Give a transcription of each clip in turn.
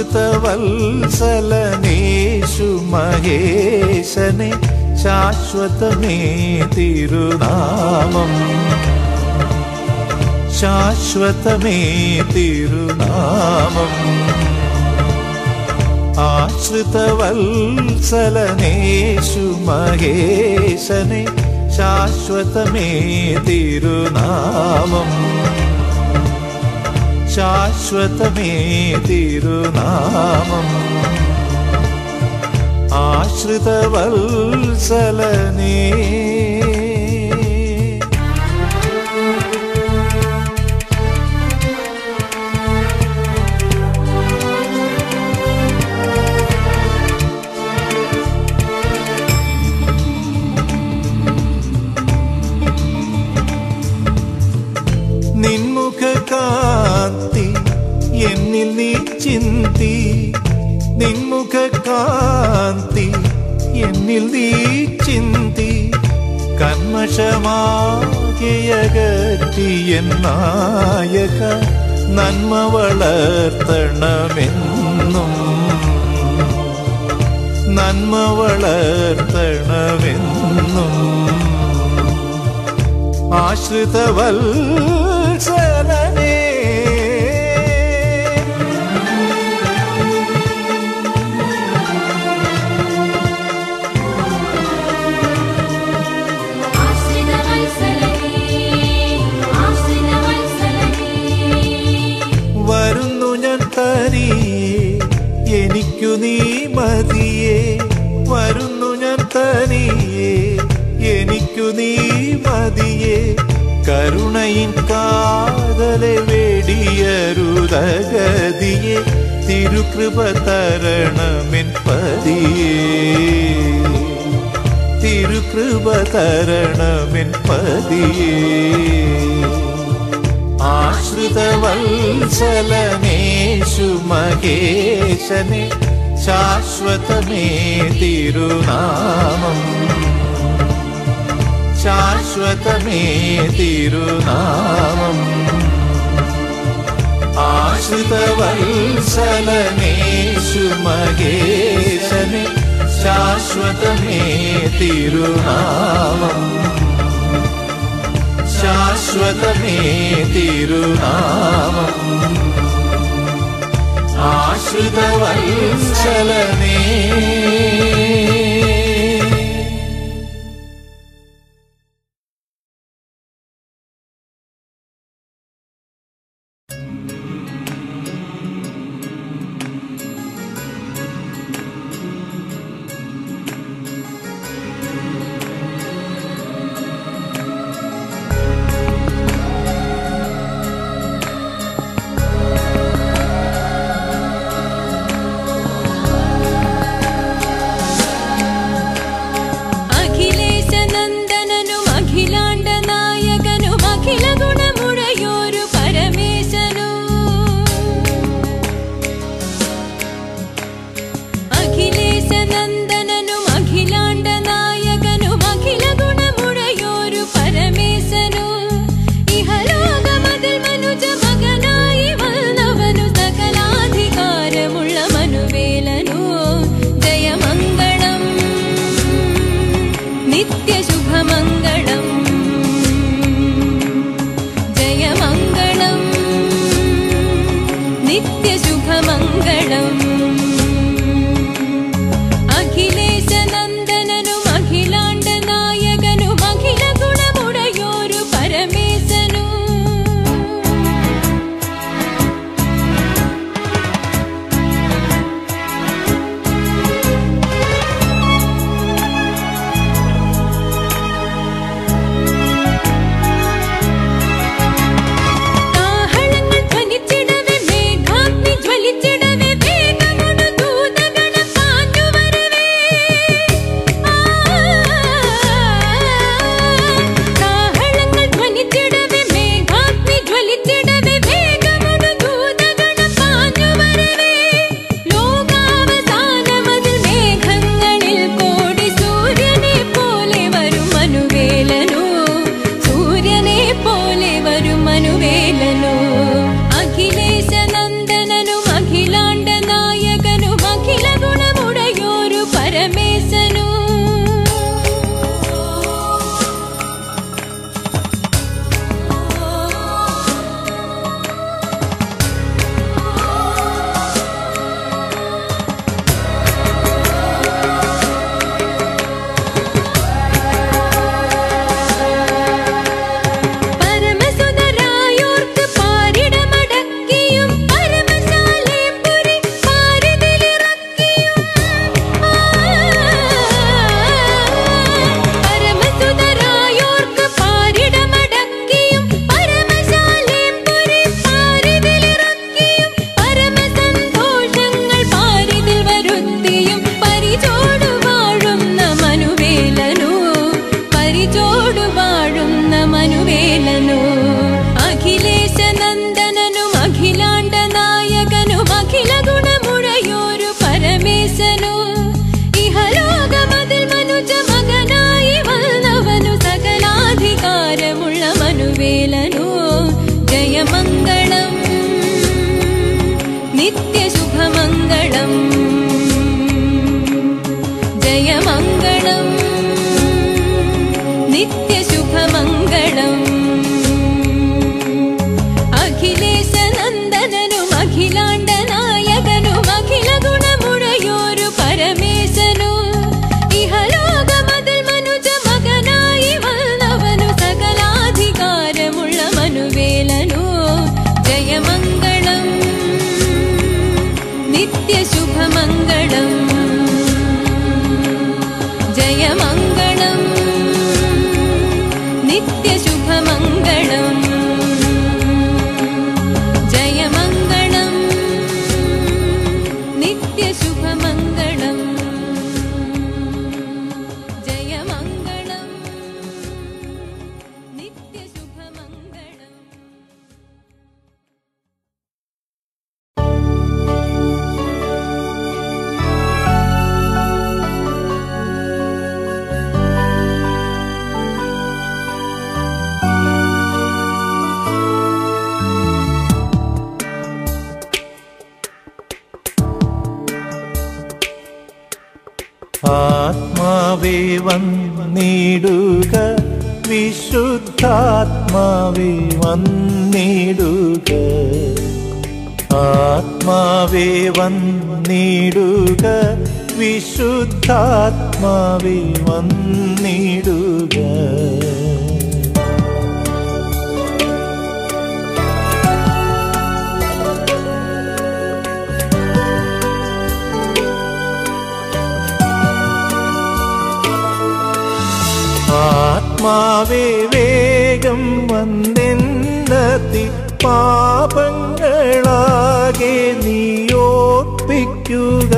ആശ്രിതവത്സലനേശു മഹേശനെ ശാശ്വതമേ തിരുനാമം ശാശ്വതമേ തിരുനാമം ആശ്രിതവത്സലനേശു മഹേശനെ ശാശ്വതമേ തിരുനാമം ശാശ്വതമേ തിരുനാമം ആശ്രിതവത്സലനേ നിൻമുഖ കാന്തി എന്നിൽ നീ ചിന്തി നിൻമുഖ കാന്തി എന്നിൽ നീ ചിന്തി കന്മഷമാകിയകറ്റിയൻ നായക നന്മ വളർത്തണമെന്നും നന്മ വളർത്തണമെന്നും ആശ്രിതവത്സലനേ വരുന്നു ഞാൻ തനിയെ എനിക്കു നീ മതിയെ വരുന്നു ഞാൻ തനിയെ എനിക്കു നീ മതിയെ കരുണയിൻ കാതലെ വേടിയരുതഗതിയെ തിരുകൃപ തരണമെൻ പതിയേ തിരുകൃപ തരണമെൻ പതിയേ ആശ്രിതവത്സലനേഷു മഹേശനെ ശാശ്വതമേ തിരുനാമം ശാശ്വതമേ തിരുനാമം ആശ്രിതവത്സലനേഷു മഹേശനെ ശാശ്വതമേ തിരുനാമം ശാശ്വതമേ തിരുനാമം ആശ്രിതവത്സലനേ ും നിത്യശുഭമംഗളം ജയമംഗളം നിത്യശുഭമംഗളം ജയമംഗളം നിത്യശുഭമംഗളം ജയമംഗളം നിത്യശുഭമംഗളം ആത്മാവേ വന്നിടുക വിശുദ്ധാത്മാവേ വന്നിടുക ആത്മാവേ വന്നിടുക വിശുദ്ധാത്മാവേ വന്നിടുക ആത്മാവേ വേഗം വന്നെന്നതി പാപങ്ങളാകെ നീയോർപ്പിക്കുക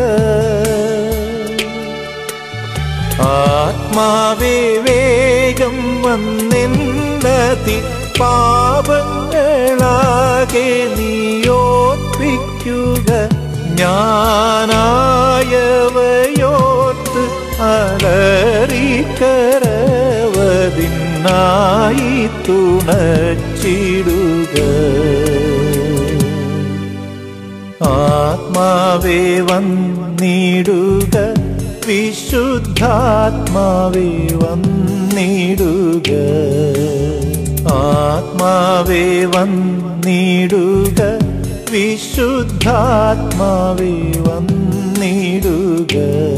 ആത്മാവേ വേഗം വന്നെന്നതി പാപങ്ങളാകെ നീയോർപ്പിക്കുക ഞാനായവയോർത്ത് അലറിക്കരവതിനായി തുണച്ചിടുക ആത്മാവേ വന്നിടുക വിശുദ്ധാത്മാവേ വന്നിടുക ആത്മാവേ വന്നിടുക വിശുദ്ധാത്മാവേ വന്നിടുക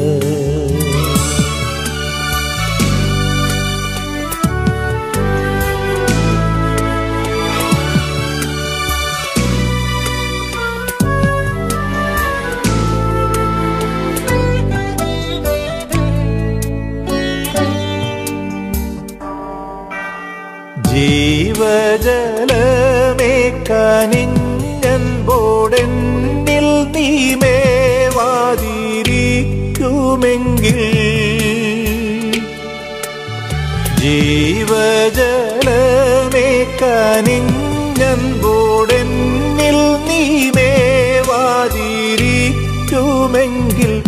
ജീവജലമേ കനിഞ്ഞൻ ബോടെന്നിൽ നീമേവാതിരിക്കുമെങ്കിൽ ജീവജലമേ കനിഞ്ഞൻ ബോടെന്നിൽ നീമേവാതിരിക്കുമെങ്കിൽ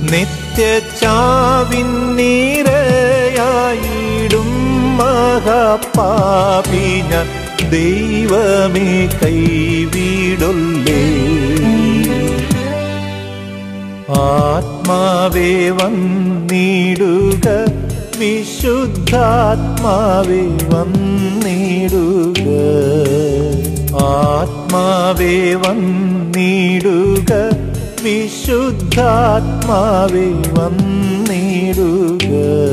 നിത്യചാവിന്നീരയായിടും മഹാപാപി ഞാൻ ദൈവമേ കൈവിടൊല്ലേ ആത്മാവേ വന്നിടുക വിശുദ്ധാത്മാവേ വന്നിടുക ആത്മാവേ വന്നിടുക വിശുദ്ധാത്മാവേ വന്നിടുക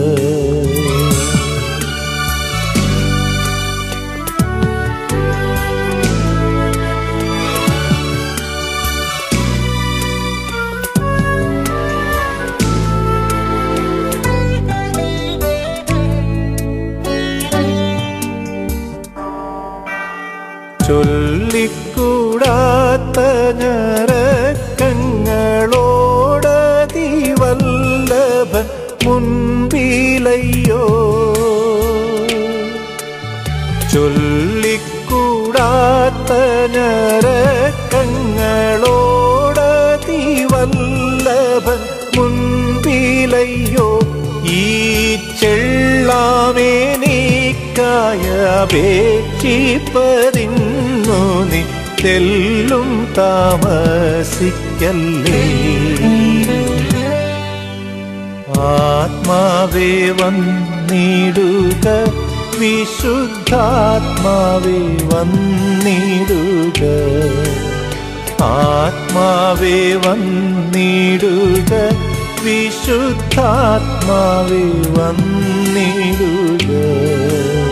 ചൊല്ലിക്കൂടാത്ത ഞരക്കങ്ങളോടതി വല്ലഭൻ മുൻപിലയ്യോ ചൊല്ലിക്കൂടാത്ത ഞരക്കങ്ങളോടതി വല്ലഭൻ മുൻപിലയ്യോ ഈ ചെള്ളാമേനീക്കായ അപേക്ഷിപ്പതിന്നു നീ തെല്ലും താമസിക്കല്ലേ ആത്മാവേ വന്നിടുക വിശുദ്ധാത്മാവേ വന്നിടുക ആത്മാവേ വന്നിടുക വിശുദ്ധാത്മാവേ വന്നിടുക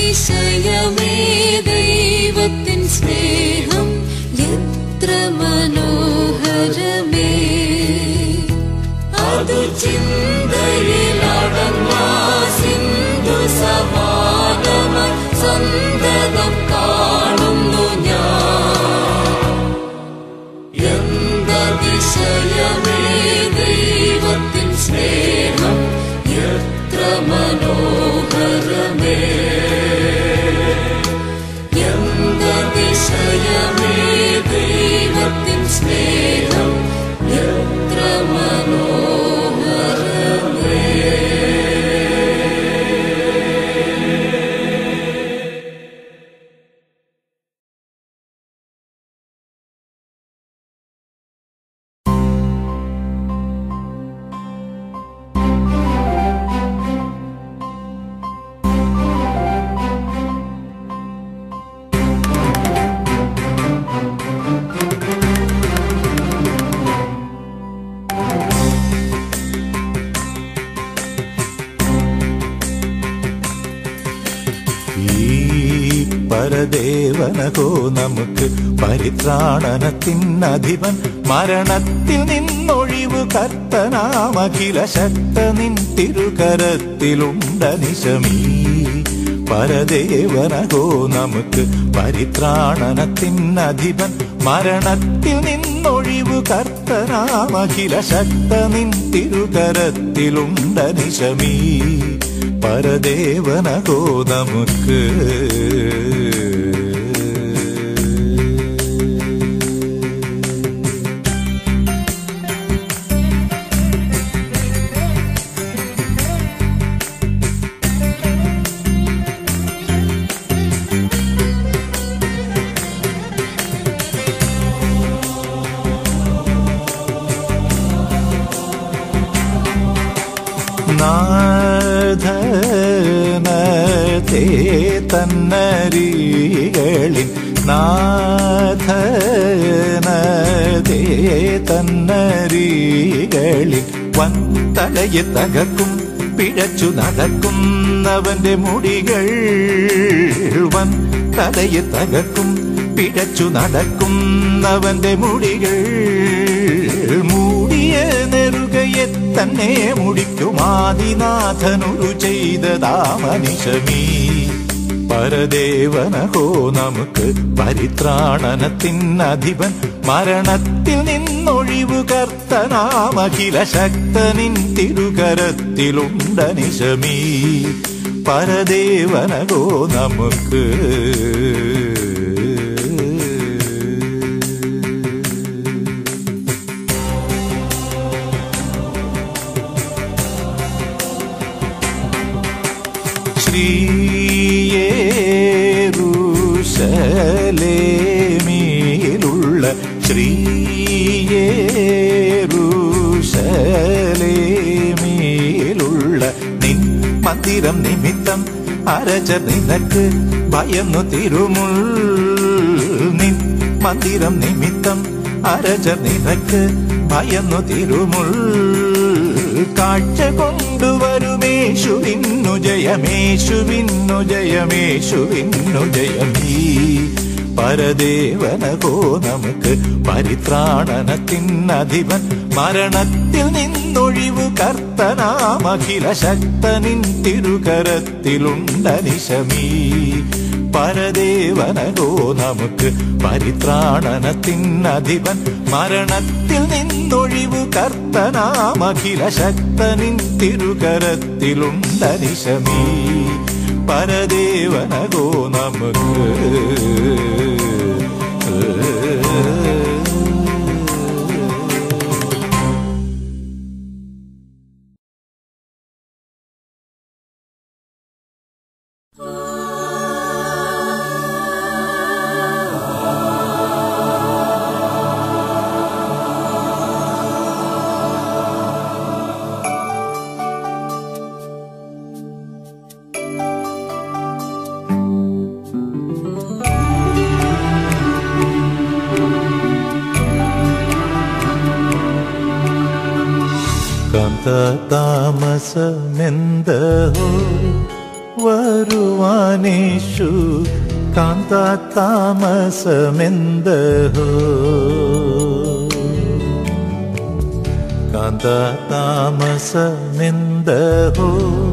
അതിശയമേ ദൈവത്തിൻ സ്നേഹം എത്ര മനോഹരമേ അതു ചിന്തയിലടങ്ങ സിന്ധു സമാനമ സന്തതം കാണുന്നു ഞാൻ എന്തതിശയമേ ദൈവത്തിൻ സ്നേഹം എത്ര മനോഹരമേ എന്തതിശയമേ ദൈവത്തിൻ സ്നേഹം എത്ര മനോഹരമേ ഈ പരദേവനകോ നമുക്ക് പരിത്രാണനത്തിനധിപൻ മരണത്തിൽ നിന്നൊഴിവ് കർത്തനാമഖില ശക്ത നിൻ തിരുകരത്തിലുണ്ട നിശമീ പരദേവനകോ നമുക്ക് പരിത്രാണനത്തിനധിപൻ മരണത്തിൽ നിന്നൊഴിവ് കർത്തനാമഖില ശക്ത നിൻ തിരുകരത്തിലുണ്ട നിശമീ പരദേവനകോ നമുക്ക് നാഥനത്തെ തന്നരികളിൽ നാഥനത്തെ തന്നരികളിൽ വന്തലയെ തകർക്കും പിഴച്ചു നടക്കുന്നവന്റെ മുടികൾ വൻ തലയെ തകർക്കും പിഴച്ചു നടക്കുന്നവന്റെ മുടികൾ മൂടിയ നെറുകയെ തന്നെ മുടിക്കുമാദിനാഥനൊരു ചെയ്തതാ മനുഷ്യമീ പരദേവനഹോ നമുക്ക് പരിത്രാണനത്തിനധിപൻ മരണത്തിൽ നിന്നൊഴിവ് കർത്തനാമഖില ശക്തനിൻ തിരുകരത്തിലുണ്ട നിശമീ പരദേവനഹോ നമുക്ക് ശ്രീയേരുഷലേമിലുള്ള ശ്രീയേരുഷലേമിലുള്ള നിൻ മന്ദിരം നിമിത്തം അരച നിനക്ക് ഭയന്നു തിരുമുൾ നിൻ മന്ദിരം നിമിത്തം അരച നിനക്ക് ഭയന്നു തിരുമുൾ കാഴ്ച കൊണ്ടുവരുമേശുവിന്നു ജയമേശുവിന്നു ജയമേശുവിന്നു ജയമീ പരദേവനകോ നമുക്ക് പരിത്രാണനത്തിനധിപൻ മരണത്തിൽ നിന്നൊഴിവ് കർത്തനാമഖില ശക്തനിൻ തിരുകരത്തിലുണ്ട നിശമീ പരദേവനകോ നമുക്ക് പരിത്രാണനത്തിനധിപൻ മരണത്തിൽ നിന്നൊഴിവ് കർത്തനാമഖില ശക്തനിൻ തിരുകരത്തിലുണ്ട നിശമീ പരദേവനകോ നമുക്ക് കാന്ത താമസമെന്തോ വരുവാനേഷു കാന്ത താമസമെന്തഹോ കാന്ത താമസമെന്തഹോ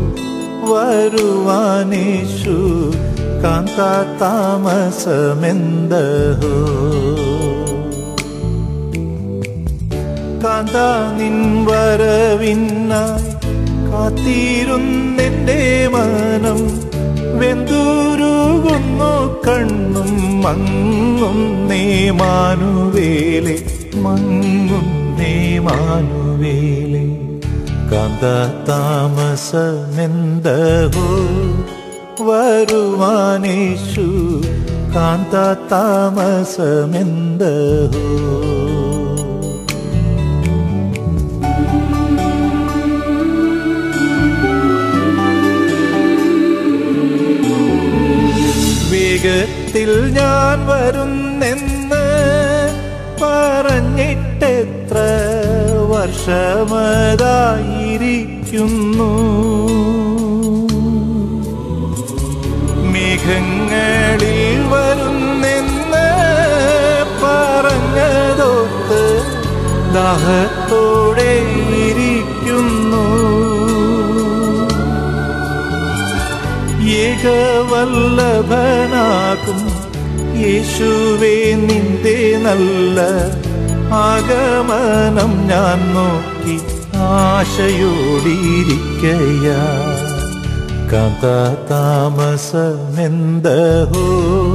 വരുവാനേഷു കാന്ത താമസമെന്തഹോ കാന്ത നിൻ വരവിനായി കാത്തിരുന്നെന്റെ മനം വെന്തൂരുകുന്നു കണ്ണും മങ്ങും നേ മാനുവേലെ മങ്ങും നേ മാനുവേലെ കാന്ത താമസമെന്തഹോ വരുവാനേഷു കാന്ത താമസമെന്തഹോ വേഗത്തിൽ ഞാൻ വരുന്നെന്ന് പറഞ്ഞിട്ടെത്ര വർഷമതായിരിക്കുന്നു മേഘങ്ങളിൽ വരുന്നെന്ന് പറഞ്ഞതൊത്ത് ദാഹത്തോടെ ഇരിക്കുന്നു ഏകവല്ലഭനാകും യേശുവേ നിന്റെ നല്ല ആഗമനം ഞാൻ നോക്കി ആശയോടിരിക്കയാ കാന്ത താമസമെന്തഹോ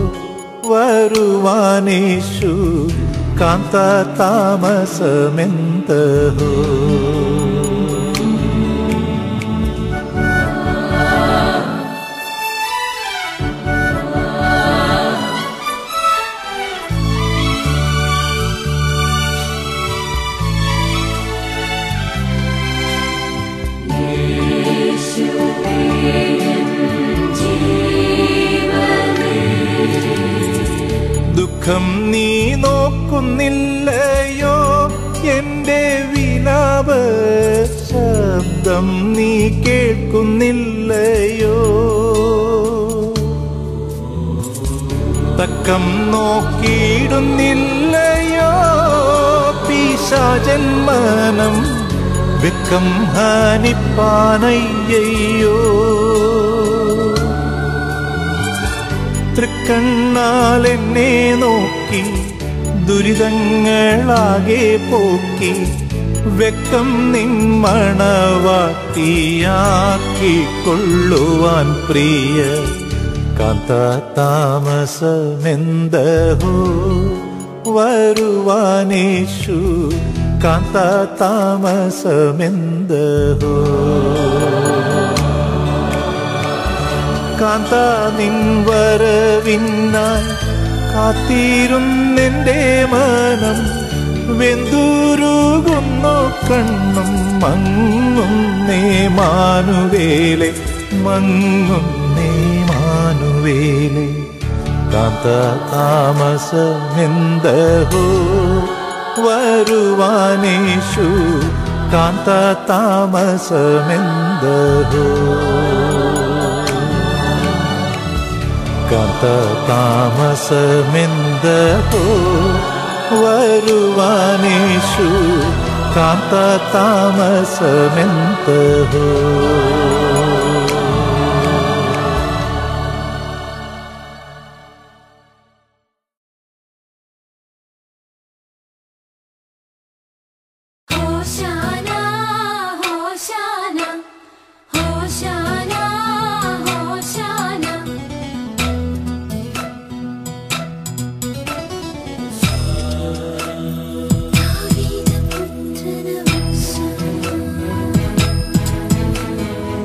വരുവാനേഷു കാന്ത താമസമെന്തഹോ ദുഃഖം നീ നോക്കുന്നില്ലയോ എന്റെ വിലാപ ശബ്ദം നീ കേൾക്കുന്നില്ലയോ തക്കം നോക്കിയിടുന്നില്ലയോ പിശാചന്മനം വെക്കം ഹാനിപ്പാനയ്യോ തൃക്കണ്ണാൽ എന്നെ നോക്കി ദുരിതങ്ങളാകെ പോക്കി വെക്കം നിമ്മണവാട്ടിയാക്കിക്കൊള്ളുവാൻ പ്രിയ കാന്ത താമസമെന്തഹോ വരുവാനേഷു കാന്ത താമസമെന്തഹോ കാന്ത നിൻ വരവിനായി കാത്തിരുന്നെന്റെ മനം വെന്തൂരുകുന്നു കണ്ണും മങ്ങും നേ മാനുവേലെ മങ്ങും നേ മാനുവേലെ കാന്ത താമസമെന്തഹോ വരുവാനേഷു കാന്ത താമസമെന്തഹോ കാന്ത താമസമെന്തഹോ വരുവാനേഷു കാന്ത താമസമെന്തഹോ ഹോശാന ഹോശാന ഹോശാന ഹോശാന ദാവീദപുത്രന വത്സല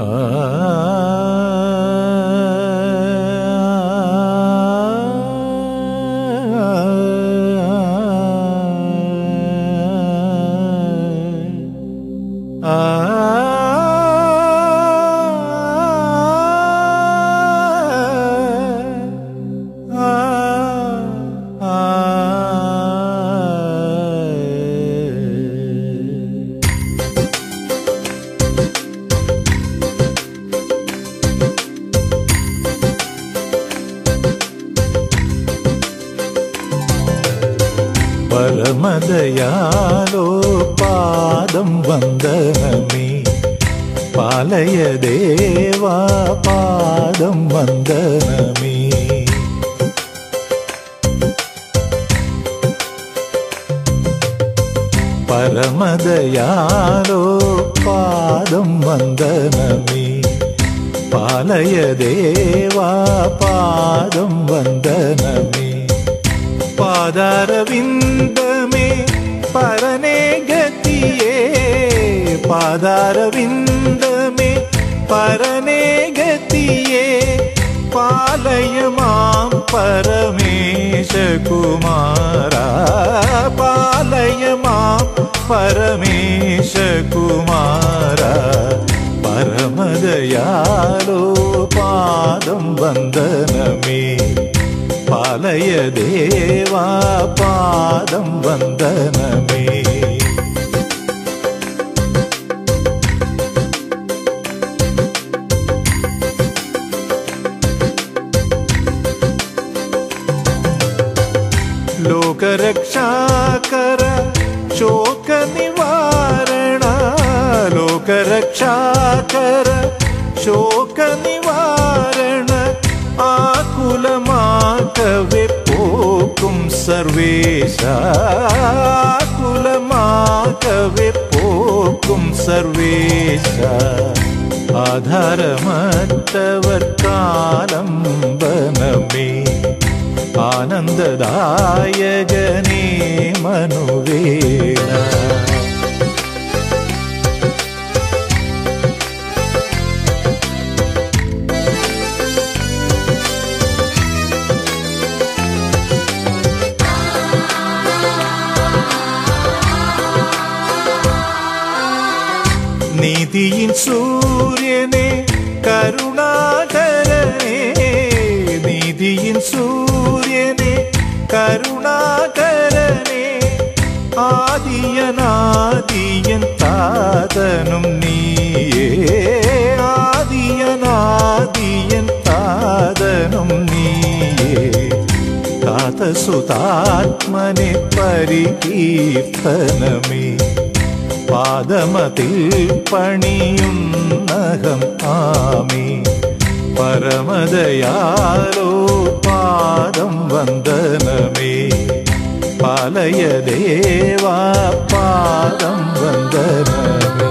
പരമദയാലോ പാദം വന്ദനമേ പാലയ ദേവാ പാദം വന്ദനമേ പരമദയാലോ പാദം വന്ദനമേ പാലയ ദേവാ പാദം വന്ദനമേ പാദാരവിന്ദമേ പരനേ ഗതിയേ പാദാരവിന്ദമേ പരനേ ഗതിയേ പാലയമാം പരമേശകുമാര പാലയമാം പരമേശകുമാര പരമദയാലോ പാദം വന്ദനമേ പാലയ ദേവാ പാദം വന്ദനമേ ലോകരക്ഷാകര ശോക നിവാരണ ലോകരക്ഷാകര ശോക നിവാരണ ആകുലമാകവെ പോക്കും സർവേശ ആകുലമാകവെ പോക്കും സർവേശ ആധാരമറ്റവർ കാലംബനമേ ആനന്ദദായകനേ മനുവേണ നീതിയിൻ സൂര്യനെ കരുണാകരനെ നീതിയിൻ സൂര്യനെ കരുണാകരനെ ആദിയനാദിയൻ താതനും നീയേ ആദിയനാദിയൻ താതനും നീയേ താതസുതാത്മനെ പരികീർത്തനമേ പാദമതിൽ പണിയുന്നഹം ആമി പരമദയാലോ പാദം വന്ദനമേ പാലയ ദേവാ പാദം വന്ദനമേ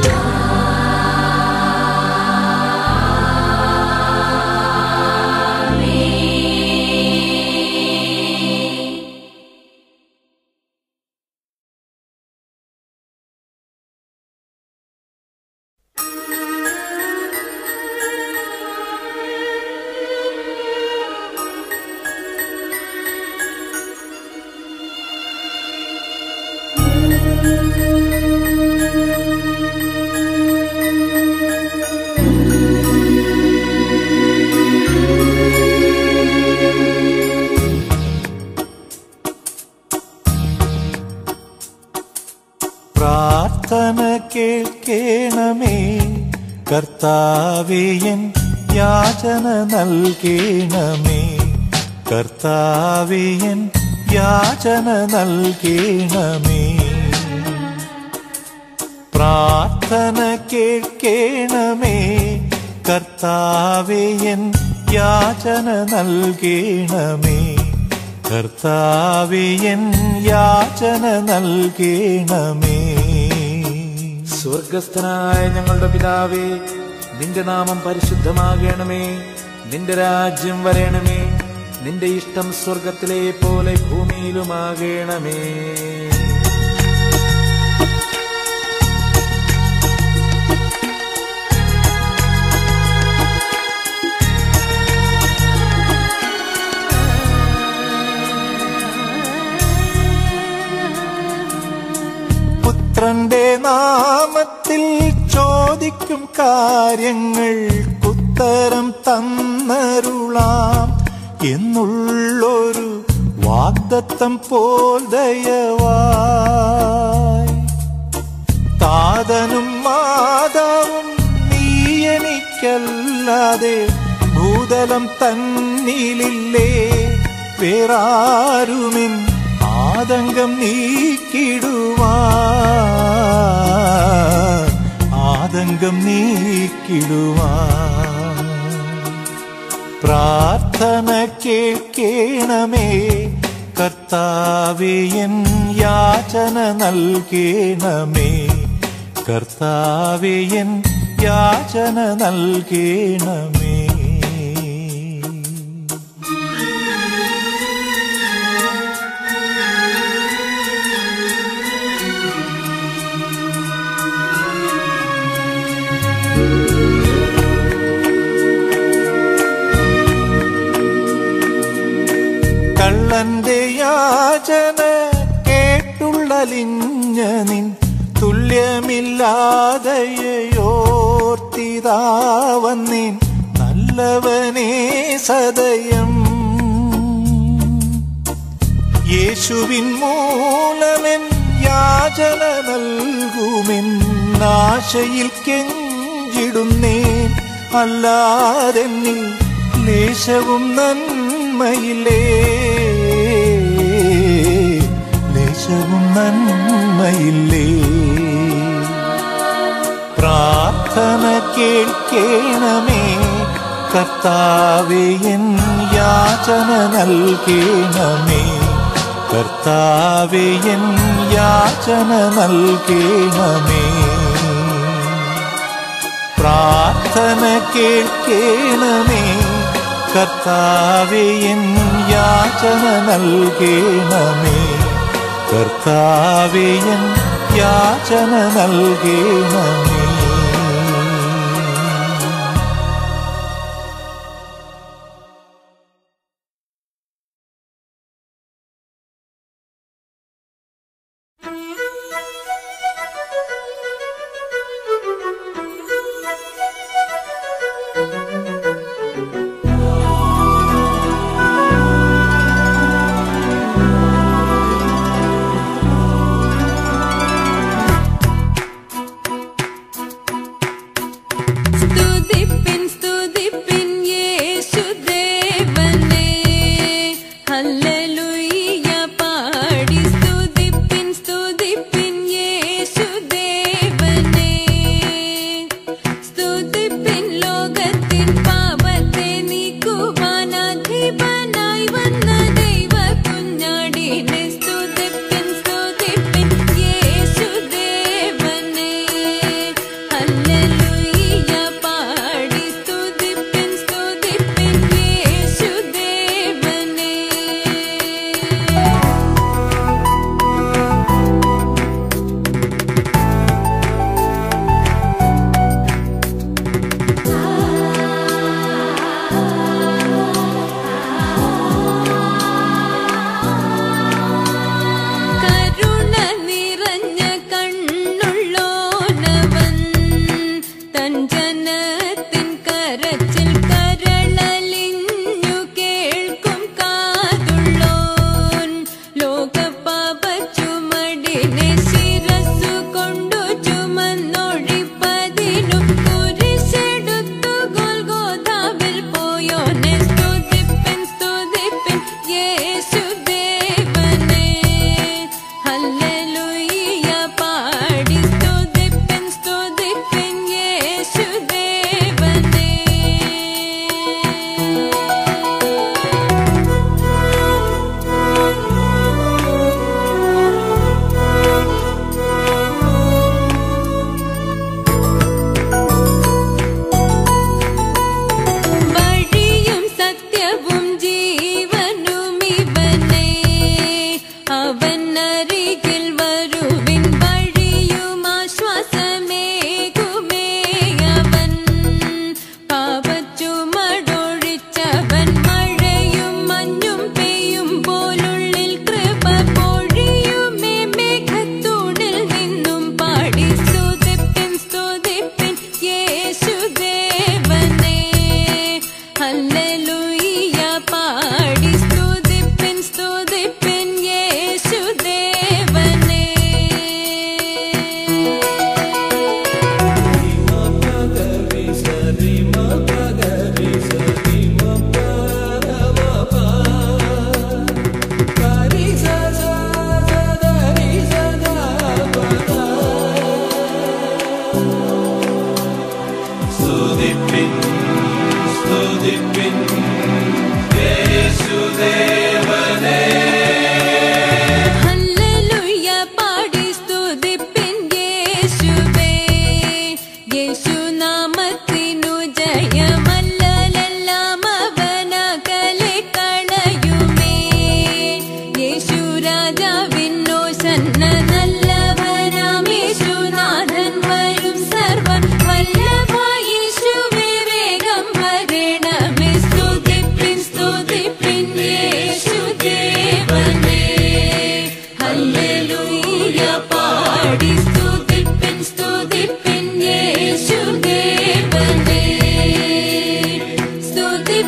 പ്രാർത്ഥന കേൾക്കേണമേ കർത്താവേയൻ യാചന നൽകേണമേ കർത്താവേയൻ യാചന നൽകേണമേ പ്രാർത്ഥന കേൾക്കേണമേ കർത്താവേയൻ യാചന നൽകേണമേ കർത്താവേയൻ യാചന നൽകേണമേ സ്വർഗസ്ഥനായ ഞങ്ങളുടെ പിതാവേ നിന്റെ നാമം പരിശുദ്ധമാകണമേ നിന്റെ രാജ്യം വരയണമേ നിന്റെ ഇഷ്ടം സ്വർഗത്തിലെ പോലെ ഭൂമിയിലുമാകണമേ പുത്രന്റെ നാമത്തിൽ ചോദിക്കും കാര്യങ്ങൾക്കുത്തരം തന്നരുളാം എന്നുള്ളൊരു വാഗ്ദത്തം പോൽ ദയവായി താതനും മാതാവും നീ എനിക്കല്ലാതെ ഭൂതലം തന്നിലില്ലേ വേറാരുമിൻ ആതങ്കം നീക്കിടുവാൻ ആതങ്കം നീക്കിടുവാൻ പ്രാർത്ഥന കേൾക്കേണമേ കർത്താവേ എൻ യാചന നൽകേണമേ കർത്താവേ എൻ യാചന നൽകേണമേ കള്ളന്റെ യാചന കേട്ടുള്ളലിഞ്ഞ നിൻ തുല്യമില്ലാതെയോർത്തിതാവന്നിൻ നല്ലവനേ സദയം യേശുവിൻ മൂലമെൻ യാചന നൽകുമെൻ ആശയിൽ കെഞ്ചിടുന്നേൻ അല്ലാതെന്നിൽ ലേശവും നന്മയിലേ ലേശവും നന്മയില്ലേ പ്രാർത്ഥന കേൾക്കേണമേ കർത്താവേ എൻ യാചന നൽകേണമേ കർത്താവേ എൻ യാചന നൽകേണമേ പ്രാർത്ഥന കേൾക്കേണമേ കർത്താവേ എൻ യാചന നൽകേണമേ കർത്താവേ എൻ യാചന നൽകേണമേ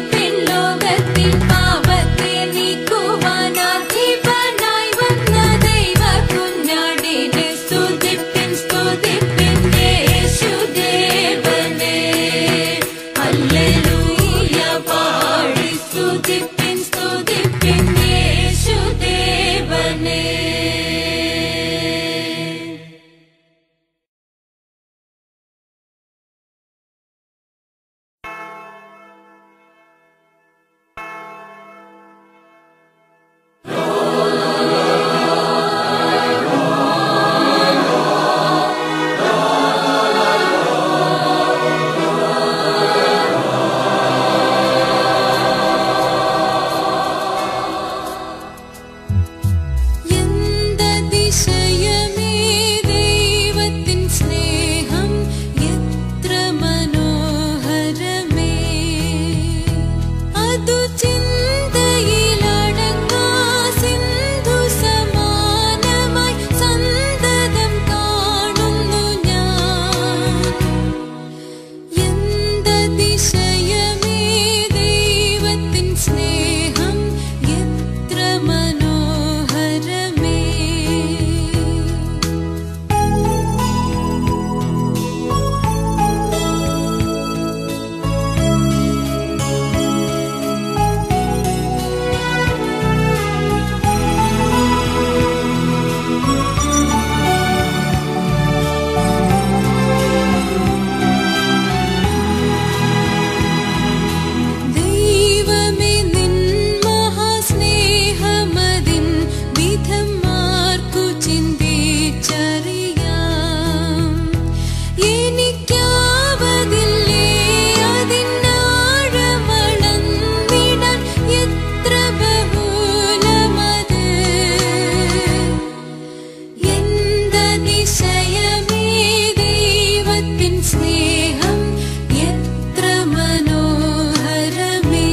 പെൺലോകത്തിൽ പാപത്തെ നീക്കുവാനാധിപനായി വന്ന ദൈവ കുഞ്ഞാടിനെ സ്തുതിപ്പിൻ സ്തുതിപ്പിൻ യേശുദേവനെ ഹല്ലേലൂയ പാടി സ്തുതിപ്പിൻ സ്തുതിപ്പിൻ യേശുദേവനെ എന്തതിശയമേ ദൈവത്തിൻ സ്നേഹം എത്ര മനോഹരമേ അതു ചിന്തയിലടങ്ങാ സിന്ധു സമാനമായി സന്തതം കാണുന്നു ഞാൻ എന്തതിശയമേ ദൈവത്തിൻ സ്നേഹം എത്ര മനോഹരമേ ദൈവമേ നിൻ മഹാസ്നേഹമതിൻ വിധം ആർക്കു ചിന്തിച്ചറിയാം എനിക്കാവതില്ലേ അതിനാഴമളന്നിടാൻ എത്ര ബഹുലമത് എന്തതിശയമേ ദൈവത്തിൻ സ്നേഹം എത്ര മനോഹരമേ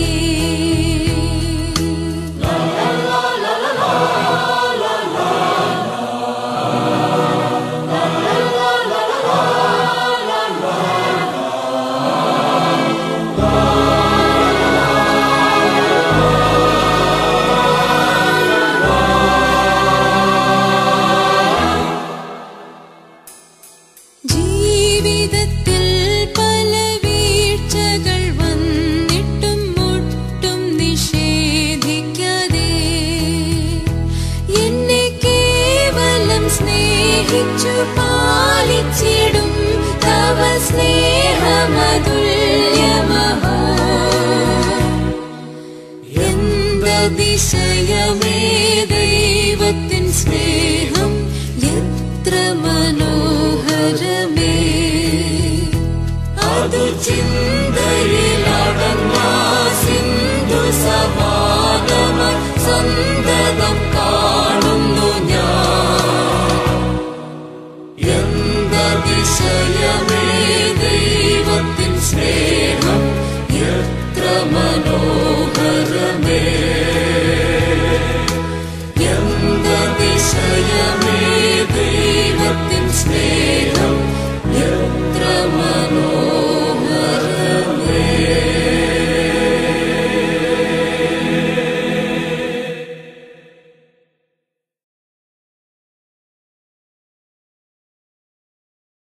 ജീവിതത്തിൽ പല വീഴ്ചകൾ വന്നിട്ടും ഒട്ടും നിഷേധിക്കാതെ എന്നെ കേവലം സ്നേഹിച്ചു പാലിച്ചിടും തവ സ്നേഹമതുല്യമഹോ എന്തതിശയമേ ദൈവത്തിൻ സ്നേഹം എത്ര മനോഹരമേ അതു ചിന്ത